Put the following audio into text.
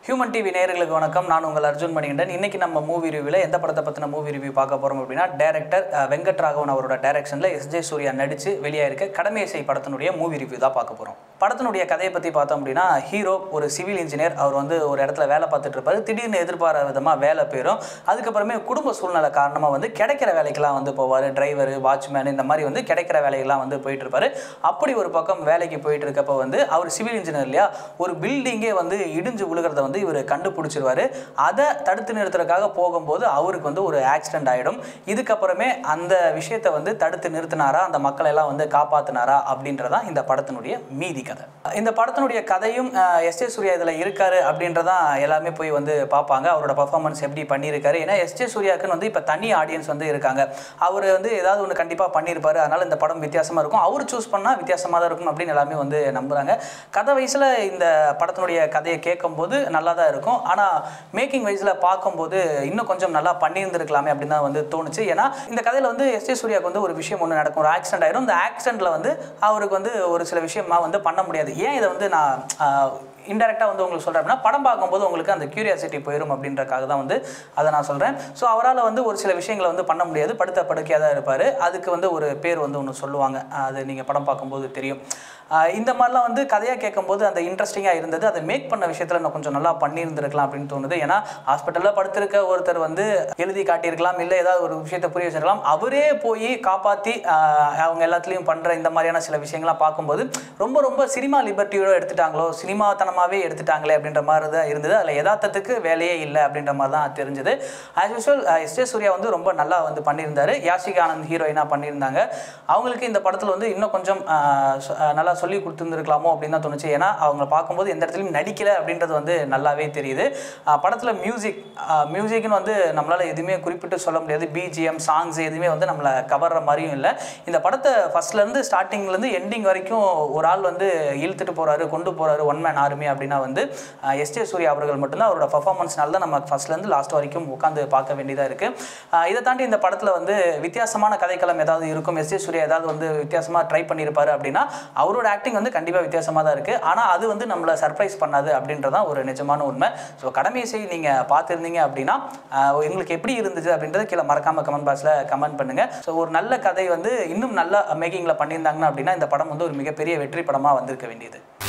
human TV நேயர்களுக்கு வணக்கம் நான் உங்கள் அர்ஜுன் மணிகண்டன் இன்னைக்கு நம்ம மூவி ரிவ்யூவில் எந்த படத்தை பற்றின மூவி ரிவ்யூ பார்க்க போகிறோம் அப்படின்னா டேரக்டர் வெங்கட் ராகவன் அவரோட டைரக்ஷனில் எஸ் ஜே சூர்யா நடித்து வெளியாயிருக்க கடமேசை படத்தினுடைய மூவி ரிவ்யூ தான் பார்க்க போகிறோம் படத்தினுடைய கதையை பற்றி பார்த்தோம் அப்படின்னா ஹீரோ ஒரு சிவில் இன்ஜினியர் அவர் வந்து ஒரு இடத்துல வேலை பார்த்துட்டு இருப்பாரு திடீர்னு எதிர்பாராத விதமாக வேலை போயிடும் அதுக்கப்புறமே குடும்ப சூழ்நிலை காரணமாக வந்து கிடைக்கிற வேலைக்கெல்லாம் வந்து போவார் டிரைவர் வாட்ச்மேன் இந்த மாதிரி வந்து கிடைக்கிற வேலைக்கெல்லாம் வந்து போயிட்டு இருப்பாரு அப்படி ஒரு பக்கம் வேலைக்கு போயிட்டு இருக்கப்ப வந்து அவர் சிவில் இன்ஜினியர் இல்லையா ஒரு பில்டிங்கே வந்து இடிஞ்சு விழுகிறத வந்து இவர் கண்டுபிடிச்சிருவாரு அதை தடுத்து நிறுத்துறதுக்காக போகும்போது அவருக்கு வந்து ஒரு ஆக்சிடென்ட் ஆகிடும் இதுக்கப்புறமே அந்த விஷயத்தை வந்து தடுத்து நிறுத்தினாரா அந்த மக்களை எல்லாம் வந்து காப்பாத்தினாரா அப்படின்றதான் இந்த படத்தினுடைய மீதி கதை இந்த படத்தினுடைய கதையும் எஸ் ஜே சூர்யா இதில் இருக்காரு அப்படின்றதான் எல்லாமே போய் வந்து பார்ப்பாங்க அவரோட பர்ஃபார்மன்ஸ் எப்படி பண்ணியிருக்காரு ஏன்னா எஸ் ஜே சூர்யாவுக்குன்னு வந்து இப்போ தனி ஆடியன்ஸ் வந்து இருக்காங்க அவர் வந்து ஏதாவது ஒன்று கண்டிப்பாக பண்ணியிருப்பாரு அதனால இந்த படம் வித்தியாசமாக இருக்கும் அவர் சூஸ் பண்ணால் வித்தியாசமாக தான் இருக்கும் அப்படின்னு எல்லாமே வந்து நம்புகிறாங்க கதை வயசில் இந்த படத்தினுடைய கதையை கேட்கும்போது நல்லா தான் இருக்கும் ஆனால் மேக்கிங் வைஸில் பார்க்கும்போது இன்னும் கொஞ்சம் நல்லா பண்ணியிருந்திருக்கலாமே அப்படின்னு தான் வந்து தோணுச்சு ஏன்னா இந்த கதையில் வந்து எஸ் ஜே சூர்யாவுக்கு வந்து ஒரு விஷயம் ஒன்று நடக்கும் ஒரு ஆக்சிடென்ட் ஆயிரும் இந்த ஆக்சிடென்ட்டில் வந்து அவருக்கு வந்து ஒரு சில விஷயமா வந்து பண்ண முடியாது ஏன் இதை வந்து நான் இன்டெரக்டாக வந்து உங்களுக்கு சொல்கிறேன் அப்படின்னா படம் பார்க்கும்போது உங்களுக்கு அந்த கியூரியாசிட்டி போயிடும் அப்படின்றக்காக தான் வந்து அதை நான் சொல்கிறேன் ஸோ அவரால் வந்து ஒரு சில விஷயங்களை வந்து பண்ண முடியாது படுத்த படுக்கையாக தான் இருப்பார் அதுக்கு வந்து ஒரு பேர் வந்து ஒன்று சொல்லுவாங்க அது நீங்கள் படம் பார்க்கும்போது தெரியும் ஆஹ் இந்த மாதிரிலாம் வந்து கதையாக கேட்கும்போது அந்த இன்ட்ரெஸ்டிங்காக இருந்தது அதை மேக் பண்ண விஷயத்தில் நான் கொஞ்சம் நல்லா பண்ணியிருந்திருக்கலாம் அப்படின்னு தோணுது ஏன்னா ஹாஸ்பிட்டலில் படுத்திருக்க ஒருத்தர் வந்து எழுதி காட்டியிருக்கலாம் இல்லை ஏதாவது ஒரு விஷயத்தை புரிய வச்சிருக்கலாம் அவரே போய் காப்பாற்றி அவங்க எல்லாத்துலேயும் பண்ணுற இந்த மாதிரியான சில விஷயங்கள்லாம் பார்க்கும்போது ரொம்ப ரொம்ப சினிமா லிபர்ட்டியோட எடுத்துட்டாங்களோ சினிமாத்தனமாகவே எடுத்துட்டாங்களே அப்படின்ற மாதிரி தான் இருந்தது அதில் யதார்த்தத்துக்கு வேலையே இல்லை அப்படின்ற மாதிரி தான் தெரிஞ்சது as usual S J Suryah வந்து ரொம்ப நல்லா வந்து பண்ணியிருந்தாரு யாஷிகா ஆனந்த் ஹீரோயினாக பண்ணியிருந்தாங்க அவங்களுக்கு இந்த படத்தில் வந்து இன்னும் கொஞ்சம் ஆஹ் சொ- ஆஹ் நல்லா சொல்லி கொடுத்துருந்துருக்கலாமோ அப்படின்னு தான் தோணுச்சு ஏன்னா அவங்கள பார்க்கும்போது எந்த இடத்துலையும் நடிக்கலை அப்படின்றது வந்து நல்லாவே தெரியுது படத்தில் மியூசிக் மியூசிக்னு வந்து நம்மளால் எதுவுமே குறிப்பிட்டு சொல்ல முடியாது பிஜிஎம் சாங்ஸ் எதுவுமே வந்து நம்மளை கவர்ற மாதிரியும் இல்லை இந்த படத்தை ஃபஸ்ட்லேருந்து ஸ்டார்டிங்லேருந்து எண்டிங் வரைக்கும் ஒரு ஆள் வந்து இழுத்துட்டு போகிறாரு கொண்டு போகிறாரு ஒன் மேன் ஆர்மி அப்படின்னா வந்து எஸ் ஜே சூர்யா அவர்கள் மட்டும்தான் அவரோட பர்ஃபார்மன்ஸ்னால தான் நம்ம ஃபஸ்ட்லேருந்து லாஸ்ட் வரைக்கும் உட்காந்து பார்க்க வேண்டியதாக இருக்குது இதை தாண்டி இந்த படத்தில் வந்து வித்தியாசமான கதைக்களம் ஏதாவது இருக்கும் எஸ் ஜே சூர்யா ஏதாவது வந்து வித்தியாசமாக ட்ரை பண்ணியிருப்பாரு அப்படின்னா அவரோட ஆக்டிங் வந்து கண்டிப்பாக வித்தியாசமாக தான் இருக்குது ஆனால் அது வந்து நம்மளை சர்ப்ரைஸ் பண்ணாது அப்படின்றதான் ஒரு நிஜமான உண்மை ஸோ கடமைசை நீங்கள் பார்த்துருந்தீங்க அப்படின்னா ஆஹ் உங்களுக்கு எப்படி இருந்துச்சு அப்படின்றத கீழே மறக்காமல் கமெண்ட் பாக்ஸில் கமெண்ட் பண்ணுங்கள் ஸோ ஒரு நல்ல கதை வந்து இன்னும் நல்ல மேக்கிங்கில் பண்ணியிருந்தாங்கன்னா அப்படின்னா இந்த படம் வந்து ஒரு மிகப்பெரிய வெற்றி படமாக வந்திருக்க வேண்டியது